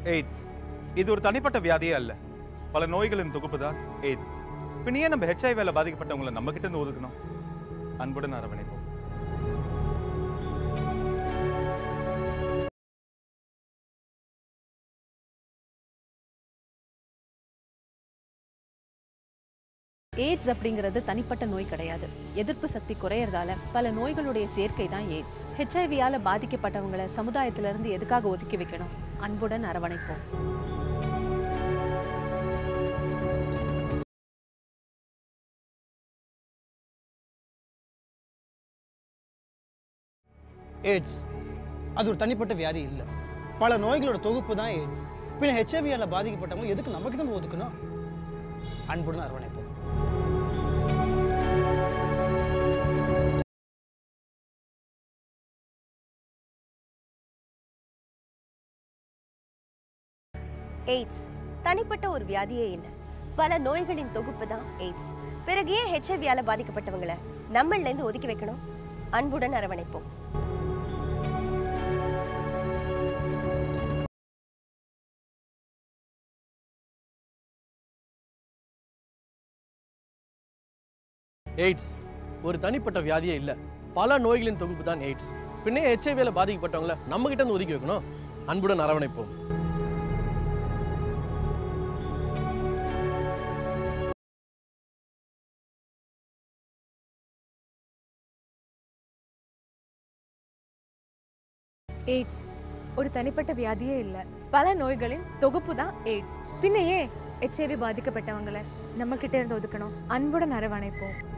AIDS இது ஒரு தனிப்பட்ட வியாதியே அல்ல பல நோய்களின் தொகுப்பு தான் எய்ட்ஸ் பின் ஏன் நம்ம ஹெச்ஐவியால பாதிக்கப்பட்டவங்களை நம்ம கிட்ட இருந்து ஒதுக்கணும் அன்புடன் அரவணைப்போம் எய்ட்ஸ் அப்படிங்கிறது தனிப்பட்ட நோய் கிடையாது எதிர்ப்பு சக்தி குறையறதால பல நோய்களுடைய சேர்க்கை தான் எய்ட்ஸ் ஹெச்ஐவியால பாதிக்கப்பட்டவங்களை சமுதாயத்துல இருந்து எதுக்காக ஒதுக்கி வைக்கணும் அன்புடன் அரவணைப்போம் எய்ட்ஸ் அது ஒரு தனிப்பட்ட வியாதி இல்லை பல நோய்களோட தொகுப்பு தான் எய்ட்ஸ் பின்ன ஹெச்ஐவியால் பாதிக்கப்பட்டவங்க எதுக்கு நம்மக்கிட்ட வந்து ஒதுக்கணும் அன்புடன் அரவணைப்போம் எய்ட்ஸ் தனிப்பட்ட ஒரு வியாதியே இல்லை பல நோய்களின் தொகுப்பு தான் எய்ட்ஸ் பிறகு ஏன் ஹெச்ஐவியால பாதிக்கப்பட்டவங்களை நம்மள இருந்து ஒதுக்கி வைக்கணும் அன்புடன் அரவணைப்போம் எய்ட்ஸ் ஒரு தனிப்பட்ட வியாதியே இல்லை பல நோய்களின் தொகுப்பு தான் எய்ட்ஸ் பின்னே ஹெச்ஐவியில் பாதிக்கப்பட்டவங்கள நம்ம கிட்ட இருந்து ஒதுக்கி வைக்கணும் அன்புடன் அரவணைப்போம் எய்ட்ஸ் ஒரு தனிப்பட்ட வியாதியே இல்லை பல நோய்களின் தொகுப்பு தான் எய்ட்ஸ் பின்ன ஏன் எச்ஐவி பாதிக்கப்பட்டவங்களை நம்ம கிட்ட இருந்து ஒதுக்கணும் அன்புடன் அரவணைப்போம்